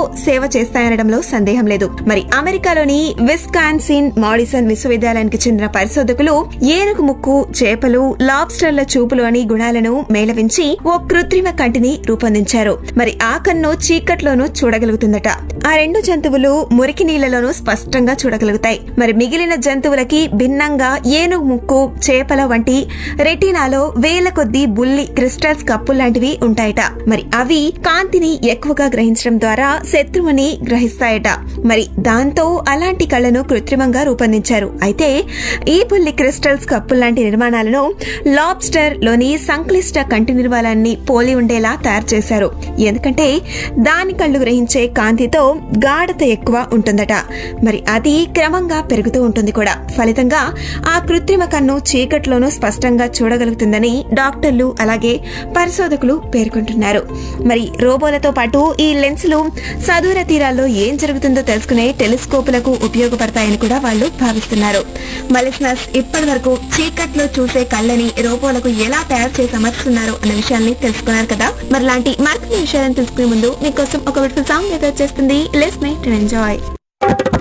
సేవ చేస్తాయనడంలో సందేహం లేదు మరి అమెరికాలోని విస్కాన్సిన్ మాడిసన్ విశ్వవిద్యాలయానికి చెందిన పరిశోధకులు ఏనుగు ముక్కు చేపలు లాబ్స్టర్ల చూపులు అని గుణాలను మేళవించి ఓ కృత్రిమ కంటిని రూపొందించారు మరి ఆ కన్ను చీకట్లోనూ చూడగలుగుతుందట ఆ రెండు జంతువులు మురికి నీళ్లలోనూ స్పష్టంగా చూడగలుగుతాయి మరి మిగిలిన జంతువులకి భిన్నంగా ఏనుగు ముక్కు చేపల వంటి రెటీనాలో వేల కొద్దీ బుల్లి క్రిస్టల్స్ కప్పు లాంటివి ఉంటాయట మరి అవి కాంతిని ఎక్కువగా గ్రహించడం ద్వారా శత్రువుని గ్రహిస్తాయట మరి దాంతో అలాంటి కళ్ళను కృత్రిమంగా రూపొందించారు అయితే ఈ బుల్లి క్రిస్టల్స్ కప్పు లాంటి నిర్మాణాలను లాబ్స్టర్ లోని సంక్లిష్ట కంటి నిర్మాణాన్ని పోలి ఉండేలా తయారు చేశారు ఎందుకంటే దాని కళ్ళు గ్రహించే కాంతితో గాఢత ఎక్కువ ఉంటుందట మరి అది క్రమంగా పెరుగుతూ ఉంటుంది కూడా ఫలితంగా ఆ కృత్రిమ కన్ను చీకట్లోనూ స్పష్టంగా చూడగలుగుతుందని డాక్టర్లు అలాగే పరిశోధకులు పేర్కొంటున్నారు మరి రోబోలతో పాటు ఈ లెన్సులు సదూర తీరాల్లో ఏం జరుగుతుందో తెలుసుకునే టెలిస్కోపులకు ఉపయోగపడతాయని కూడా వాళ్ళు భావిస్తున్నారు మలిస్నస్ ఇప్పటి వరకు చీకట్లో చూసే కళ్ళని రోబోలకు ఎలా తయారు చేసి అమర్చుతున్నారో అన్న విషయాన్ని తెలుసుకున్నారు కదా మరి లాంటి మరిన్ని విషయాలను తెలుసుకునే ముందు మీకోసం ఒక బ్యూటిఫుల్ సాంగ్ అయితే వచ్చేస్తుంది లెస్ నైట్ ఎంజాయ్